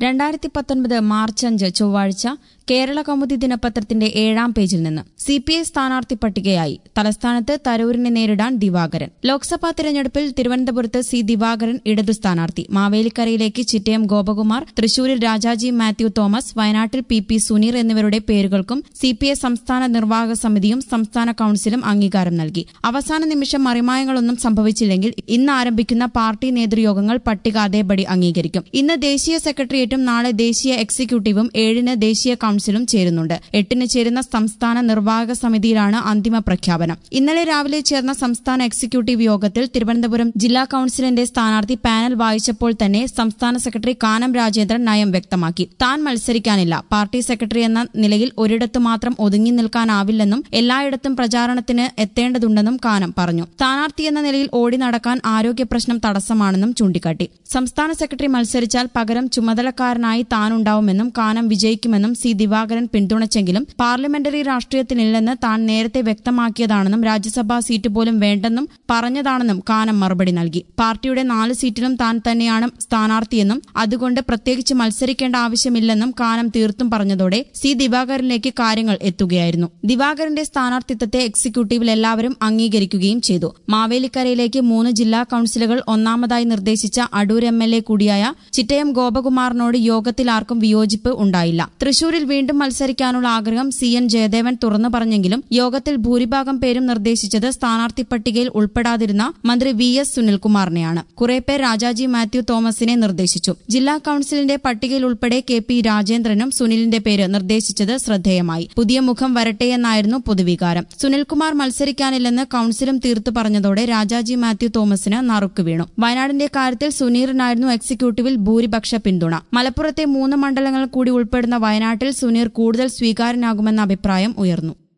രണ്ടായിരത്തി പത്തൊൻപത് മാർച്ച് അഞ്ച് ചൊവ്വാഴ്ച കേരള കൗമുദി ദിനപത്രത്തിന്റെ ഏഴാം പേജിൽ നിന്ന് സി പി ഐ സ്ഥാനാർത്ഥി പട്ടികയായി തലസ്ഥാനത്ത് തരൂരിനെ നേരിടാൻ ദിവാകരൻ ലോക്സഭാ തിരഞ്ഞെടുപ്പിൽ തിരുവനന്തപുരത്ത് സി ദിവാകരൻ ഇടതു സ്ഥാനാർത്ഥി മാവേലിക്കരയിലേക്ക് ചിറ്റയം ഗോപകുമാർ തൃശൂരിൽ രാജാജി മാത്യു തോമസ് വയനാട്ടിൽ പി പി സുനീർ എന്നിവരുടെ പേരുകൾക്കും സി പി ഐ സംസ്ഥാന നിർവാഹക സമിതിയും സംസ്ഥാന കൌൺസിലും അംഗീകാരം നൽകി അവസാന നിമിഷം മറിമായങ്ങളൊന്നും സംഭവിച്ചില്ലെങ്കിൽ ഇന്ന് ആരംഭിക്കുന്ന പാർട്ടി നേതൃയോഗങ്ങൾ പട്ടിക അതേപടി അംഗീകരിക്കും ഇന്ന് ദേശീയ സെക്രട്ടേറിയറ്റും നാളെ ദേശീയ എക്സിക്യൂട്ടീവും ഏഴിന് ദേശീയ കൌൺസിലും ചേരുന്നുണ്ട് എട്ടിന് ചേരുന്ന സംസ്ഥാന നിർവാഹക സമിതിയിലാണ് അന്തിമ പ്രഖ്യാപനം ഇന്നലെ രാവിലെ ചേർന്ന സംസ്ഥാന എക്സിക്യൂട്ടീവ് യോഗത്തിൽ തിരുവനന്തപുരം ജില്ലാ കൌൺസിലിന്റെ സ്ഥാനാർത്ഥി പാനൽ വായിച്ചപ്പോൾ തന്നെ സംസ്ഥാന സെക്രട്ടറി കാനം രാജേന്ദ്രൻ നയം വ്യക്തമാക്കി താൻ മത്സരിക്കാനില്ല പാർട്ടി സെക്രട്ടറി എന്ന നിലയിൽ ഒരിടത്ത് മാത്രം ഒതുങ്ങി നിൽക്കാനാവില്ലെന്നും എല്ലായിടത്തും പ്രചാരണത്തിന് എത്തേണ്ടതുണ്ടെന്നും കാനം പറഞ്ഞു സ്ഥാനാർത്ഥി എന്ന നിലയിൽ ഓടി നടക്കാൻ ആരോഗ്യ പ്രശ്നം തടസ്സമാണെന്നും ചൂണ്ടിക്കാട്ടി സംസ്ഥാന സെക്രട്ടറി മത്സരിച്ചാൽ പകരം ചുമതലക്കാരനായി താനുണ്ടാവുമെന്നും കാനം വിജയിക്കുമെന്നും സി ദിവാകരൻ പിന്തുണച്ചെങ്കിലും പാർലമെന്ററി രാഷ്ട്രീയത്തിലില്ലെന്ന് താൻ നേരത്തെ വ്യക്തമാക്കിയതാണെന്നും രാജ്യസഭാ സീറ്റ് പോലും വേണ്ടെന്നും പറഞ്ഞതാണെന്നും കാനം മറുപടി നൽകി പാർട്ടിയുടെ നാല് സീറ്റിലും താൻ തന്നെയാണ് സ്ഥാനാർത്ഥിയെന്നും അതുകൊണ്ട് പ്രത്യേകിച്ച് മത്സരിക്കേണ്ട ആവശ്യമില്ലെന്നും കാനം തീർത്തും പറഞ്ഞതോടെ സി ദിവാകരനിലേക്ക് കാര്യങ്ങൾ എത്തുകയായിരുന്നു ദിവാകരന്റെ സ്ഥാനാർത്ഥിത്വത്തെ എക്സിക്യൂട്ടീവിൽ എല്ലാവരും അംഗീകരിക്കുകയും ചെയ്തു മാവേലിക്കരയിലേക്ക് മൂന്ന് ജില്ലാ കൌൺസിലുകൾ ഒന്നാമതായി നിർദ്ദേശിച്ച അടൂർ എം എൽ എ കൂടിയായ ചിറ്റയം ഗോപകുമാറിനോട് യോഗത്തിൽ ആർക്കും വിയോജിപ്പ് ഉണ്ടായില്ല തൃശൂരിൽ വീണ്ടും മത്സരിക്കാനുള്ള ആഗ്രഹം സി എൻ ജയദേവൻ തുറന്നു പറഞ്ഞെങ്കിലും യോഗത്തിൽ ഭൂരിഭാഗം പേരും നിർദ്ദേശിച്ചത് സ്ഥാനാർത്ഥി പട്ടികയിൽ ഉൾപ്പെടാതിരുന്ന മന്ത്രി വി എസ് സുനിൽകുമാറിനെയാണ് കുറെ പേർ രാജാജി മാത്യു തോമസിനെ നിർദ്ദേശിച്ചു ജില്ലാ കൌൺസിലിന്റെ പട്ടികയിൽ ഉൾപ്പെടെ കെ പി രാജേന്ദ്രനും സുനിലിന്റെ പേര് നിർദ്ദേശിച്ചത് ശ്രദ്ധേയമായി പുതിയ മുഖം വരട്ടെയെന്നായിരുന്നു പൊതുവികാരം സുനിൽകുമാർ മത്സരിക്കാനില്ലെന്ന് കൌൺസിലും തീർത്തു പറഞ്ഞതോടെ രാജാജി മാത്യു തോമസിന് നറുക്ക് വീണു വയനാടിന്റെ കാര്യത്തിൽ സുനീറിനായിരുന്നു എക്സിക്യൂട്ടീവിൽ ഭൂരിപക്ഷ പിന്തുണ മലപ്പുറത്തെ മൂന്ന് മണ്ഡലങ്ങൾ കൂടി ഉൾപ്പെടുന്ന വയനാട്ടിൽ സുനീർ കൂടുതൽ സ്വീകാര്യനാകുമെന്ന അഭിപ്രായം ഉയർന്നു